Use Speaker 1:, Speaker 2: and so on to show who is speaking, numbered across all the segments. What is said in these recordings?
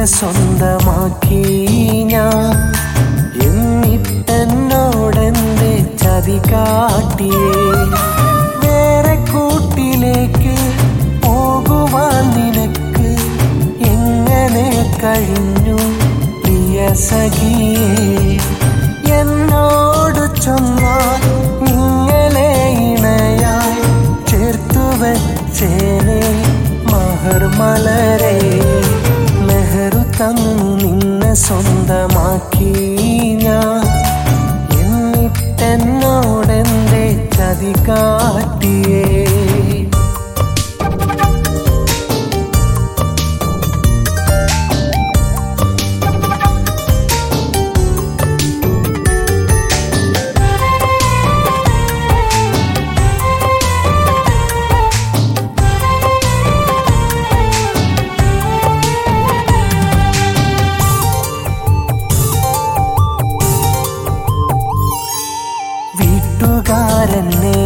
Speaker 1: സ്വന്തമാക്കി ഞാൻ എന്നിട്ടെന്നോടെന്റെ ചതി കാട്ടിയേ വേറെ കൂട്ടിലേക്ക് പോകുവാൻ നിനക്ക് എങ്ങനെ കഴിഞ്ഞു പ്രിയ സഖിയേ എന്നോട് ചൊന്നാൽ നിങ്ങളെ ഇണയായി ചേർത്തു വെച്ചേനെ മഹർ മലരെ നെഹ്റു തന്നു നിന്നെ സ്വന്തമാക്കി ഞാൻ എന്നിട്ടെന്നോടെന്റെ ചതി കാട്ടിയേ വീട്ടുകാരനെ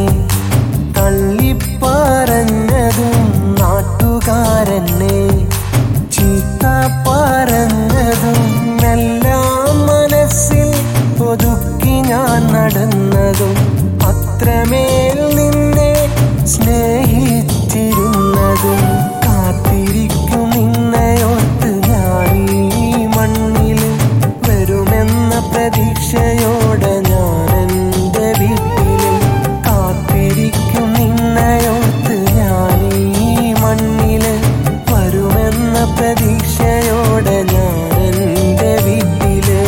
Speaker 1: തള്ളിപ്പറഞ്ഞതും നാട്ടുകാരനെ ചീത്ത പറഞ്ഞതും എല്ലാം മനസ്സിൽ ഒതുക്കി ഞാൻ നടന്നതും അത്രമേൽ നിന്നെ സ്നേഹിച്ചിരുന്നതും കാത്തിരിക്കും നിന്നെയോർത്ത് ഞാൻ ഈ മണ്ണിൽ വരുമെന്ന പ്രതീക്ഷയോടെ ഞാൻ എൻ്റെ വീട്ടിൽ കാത്തിരിക്കും നിന്നെയോർത്ത് ഞാൻ ഈ മണ്ണിൽ വരുമെന്ന പ്രതീക്ഷയോടെ ഞാൻ എൻ്റെ വീട്ടില്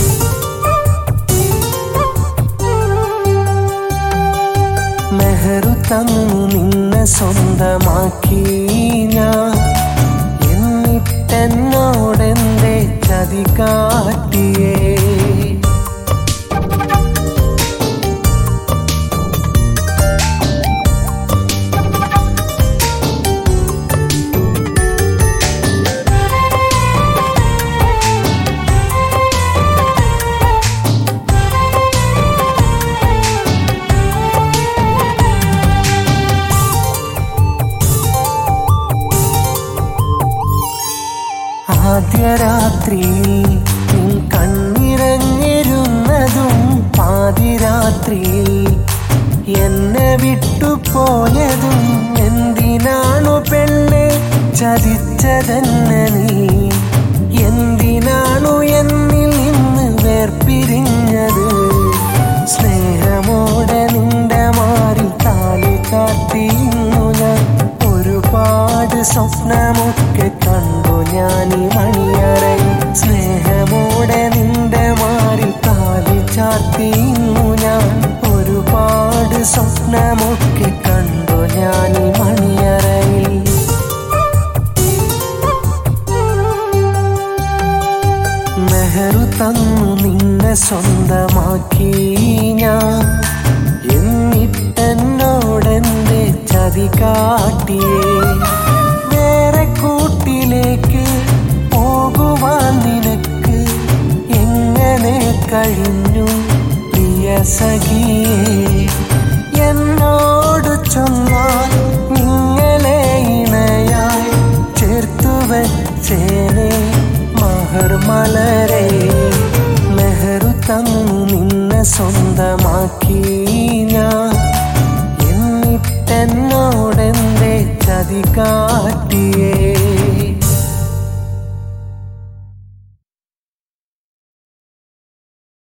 Speaker 1: നെഹ്റു തന്നു നിന്നെ സ്വന്തമാക്കി ഞാൻ എന്നിട്ടെന്നോടെന്റെ ചതി കാട്ടിയേ ആദ്യ രാത്രിയിൽ നിൻ കണ്ണിറങ്ങിരുന്നതും പാതിരാത്രിയിൽ എന്നെ വിട്ടുപോയതും എന്തിനാണു പെണ്ണെ ചതിച്ചതെന്നെ നീ എന്തിനാണു എന്നിൽ നിന്ന് വേർപിരിഞ്ഞത് സ്നേഹമോടെ നിന്റെ മാറിൽ താലി ചാർത്തിയിരുന്നു ഞാൻ ഒരുപാട് സ്വപ്നമൊക്കെ കണ്ടു ഞാൻ ഈ മണിയറയിൽ സ്നേഹമോടെ നിന്റെ മാറിൽ താലി ചാർത്തിയിരുന്നു ഞാൻ ഒരുപാട് സ്വപ്നമൊക്കെ കണ്ടു ഞാൻ ഈ മണിയറയിൽ നെഹ്റു തന്നു നിന്നെ സ്വന്തമാക്കി ഞാൻ എന്നിട്ടെന്നോടെന്റെ ചതി കാട്ടിയേ വേറെ കൂട്ടിലേക്ക് പോകുവാൻ നിനക്ക് എങ്ങനെ കഴിഞ്ഞു പ്രിയ സഖിയേ എന്നോട് ചൊന്ന